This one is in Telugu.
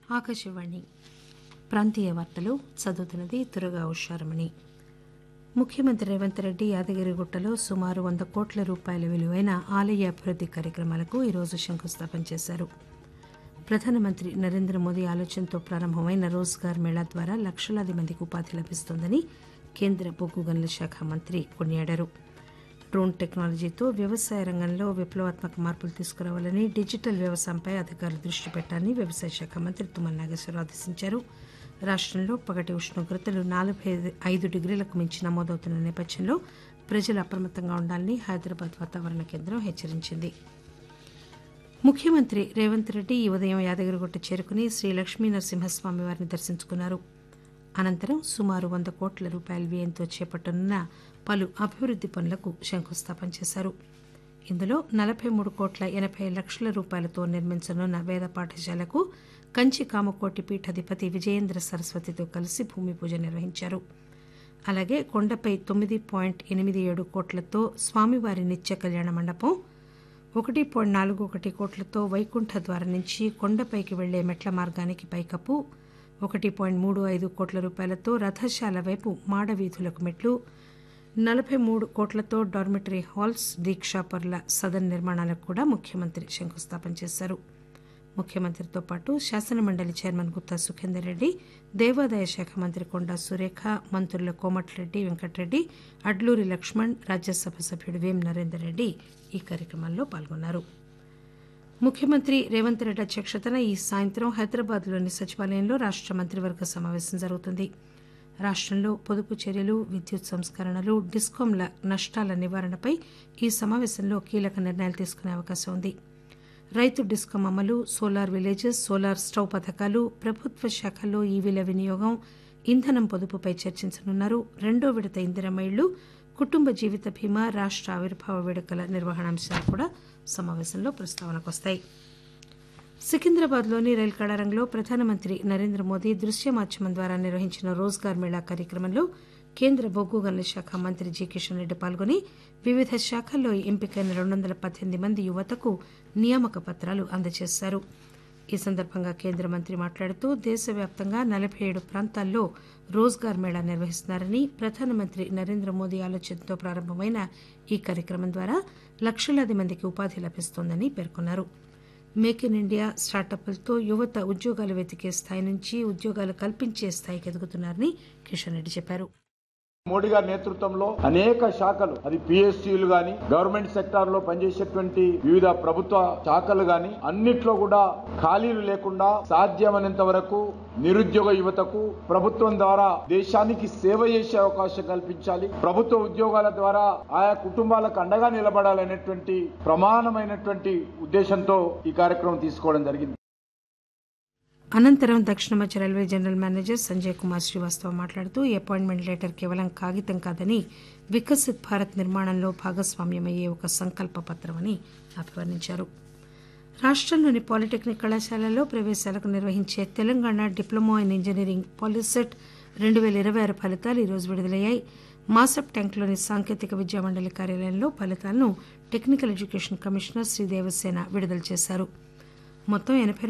ఆకాశవాణి ప్రాంతీయ వార్తలు చదువుతున్నది తురగా ఉషారమణి ముఖ్యమంత్రి రేవంత్ రెడ్డి యాదగిరిగుట్టలో సుమారు వంద కోట్ల రూపాయల విలువైన ఆలయ అభివృద్ది కార్యక్రమాలకు ఈరోజు శంకుస్థాపన చేశారు ప్రధానమంత్రి నరేంద్ర మోదీ ఆలోచనతో ప్రారంభమైన రోజ్గార్ మేళా ద్వారా లక్షలాది మందికి ఉపాధి లభిస్తోందని కేంద్ర బొగ్గు గనుల శాఖ మంత్రి కొనియాడారు డ్రోన్ టెక్నాలజీతో వ్యవసాయ రంగంలో విప్లవాత్మక మార్పులు తీసుకురావాలని డిజిటల్ వ్యవసాయంపై అధికారులు దృష్టి పెట్టాలని వ్యవసాయ శాఖ మంత్రి తుమ్మల నాగేశ్వరరావు ఆదేశించారు రాష్టంలో పగటి ఉష్ణోగ్రతలు నలభై ఐదు డిగ్రీలకు మించి నమోదవుతున్న నేపథ్యంలో ప్రజలు అప్రమత్తంగా ఉండాలని హైదరాబాద్ వాతావరణ కేంద్రం హెచ్చరించింది ముఖ్యమంత్రి రేవంత్ రెడ్డి ఈ ఉదయం యాదగిరిగుట్ట చేరుకుని శ్రీ లక్ష్మీ నరసింహస్వామి వారిని దర్శించుకున్నారు అనంతరం సుమారు వంద కోట్ల రూపాయల వ్యయంతో చేపట్టనున్న పలు అభివృద్ది పనులకు శంకుస్థాపన చేశారు ఇందులో నలభై మూడు కోట్ల ఎనభై లక్షల రూపాయలతో నిర్మించనున్న వేద పాఠశాలకు కంచి కామకోటి పీఠాధిపతి విజయేంద్ర సరస్వతితో కలిసి భూమి పూజ నిర్వహించారు అలాగే కొండపై తొమ్మిది పాయింట్ ఎనిమిది ఏడు కోట్లతో స్వామివారి నిత్య కళ్యాణ మండపం ఒకటి పాయింట్ నాలుగు ఒకటి కోట్లతో వైకుంఠ ద్వారం నుంచి కొండపైకి వెళ్లే మెట్ల మార్గానికి పైకప్పు ఒకటి పాయింట్ మూడు ఐదు కోట్ల రూపాయలతో రథశాల వైపు మాడ వీధులకు మెట్లు నలభై మూడు కోట్లతో డార్మిటరీ హాల్స్ దీక్షాపరుల సదన్ నిర్మాణాలకు కూడా ముఖ్యమంత్రి శంకుస్థాపన చేశారు ముఖ్యమంత్రితో పాటు శాసనమండలి చైర్మన్ గుత్తా సుఖేందర్ రెడ్డి దేవాదాయ శాఖ మంత్రి కొండా సురేఖ మంత్రుల కోమటిరెడ్డి వెంకటరెడ్డి అడ్లూరి లక్ష్మణ్ రాజ్యసభ సభ్యుడు వేం నరేందర్ రెడ్డి ఈ కార్యక్రమంలో పాల్గొన్నారు ముఖ్యమంత్రి రేవంత్ రెడ్డి అధ్యక్షతన ఈ సాయంత్రం హైదరాబాద్లోని సచివాలయంలో రాష్ట మంత్రివర్గ సమావేశం జరుగుతుంది రాష్టంలో పొదుపు చర్యలు విద్యుత్ సంస్కరణలు డిస్కాంల నష్టాల నివారణపై ఈ సమావేశంలో కీలక నిర్ణయాలు తీసుకునే అవకాశం ఉంది రైతు డిస్కాం అమలు సోలార్ విలేజెస్ సోలార్ స్టవ్ పథకాలు ప్రభుత్వ శాఖల్లో ఈవీల వినియోగం ఇంధనం పొదుపుపై చర్చించనున్నారు రెండో విడత ఇందిరమ్మ ఇళ్లు కుటుంబ జీవిత బీమా రాష్ట ఆవిర్భావ వేడుకల నిర్వహణ అంశాలు కూడా సమావేశంలో ప్రస్తావనకు వస్తాయి సికింద్రాబాద్లోని రైలు కళారంలో ప్రధానమంత్రి నరేంద్ర మోదీ దృశ్య మాధ్యమం ద్వారా నిర్వహించిన రోజ్గార్ మేళా కార్యక్రమంలో కేంద్ర బొగ్గు గనుల శాఖ మంత్రి జి కిషన్ రెడ్డి పాల్గొని వివిధ శాఖల్లో ఎంపికైన రెండు వందల పద్దెనిమిది మంది యువతకు నియామక పత్రాలు అందజేశారు ఈ సందర్భంగా కేంద్ర మంత్రి మాట్లాడుతూ దేశవ్యాప్తంగా నలభై ఏడు ప్రాంతాల్లో రోజ్గార్ మేళా నిర్వహిస్తున్నారని ప్రధానమంత్రి నరేంద్ర మోదీ ఆలోచనతో ప్రారంభమైన ఈ కార్యక్రమం ద్వారా లక్షలాది మందికి ఉపాధి లభిస్తోందని పేర్కొన్నారు మేక్ ఇన్ ఇండియా స్టార్టప్లతో యువత ఉద్యోగాలు వెతికే స్థాయి నుంచి ఉద్యోగాలు కల్పించే స్థాయికి ఎదుగుతున్నారని కిషన్ రెడ్డి చెప్పారు మోడీ గారి నేతృత్వంలో అనేక శాఖలు అది పిఎస్సీలు గాని గవర్నమెంట్ సెక్టార్ లో పనిచేసేటువంటి వివిధ ప్రభుత్వ శాఖలు గాని అన్నిట్లో కూడా ఖాళీలు లేకుండా సాధ్యమైనంత వరకు నిరుద్యోగ యువతకు ప్రభుత్వం ద్వారా దేశానికి సేవ చేసే అవకాశం కల్పించాలి ప్రభుత్వ ఉద్యోగాల ద్వారా ఆయా కుటుంబాలకు అండగా నిలబడాలనేటువంటి ప్రమాణమైనటువంటి ఉద్దేశంతో ఈ కార్యక్రమం తీసుకోవడం జరిగింది అనంతరం దక్షిణ మధ్య railway general manager Sanjay Kumar Srivastava మాట్లాడుతూ ఈ అపాయింట్మెంట్ లెటర్ కేవలం కాగితం కాదని వికసిత్ భారత్ నిర్మాణంలో భాగస్వామ్యమయ్యే ఒక సంకల్ప పత్రమని అభివర్ణించారు రాష్టంలోని పాలిటెక్నిక్ కళాశాలల్లో ప్రవేశాలకు నిర్వహించే Telangana diploma in engineering POLYCET రెండు వేల ఇరవై ఆరు ఫలితాలు ఈరోజు విడుదలయ్యాయి మాసప్ ట్యాంక్లోని సాంకేతిక విద్యా మండలి కార్యాలయంలో ఫలితాలను technical education commissioner Shri Devasena విడుదల చేశారు మొత్తం ఎనభై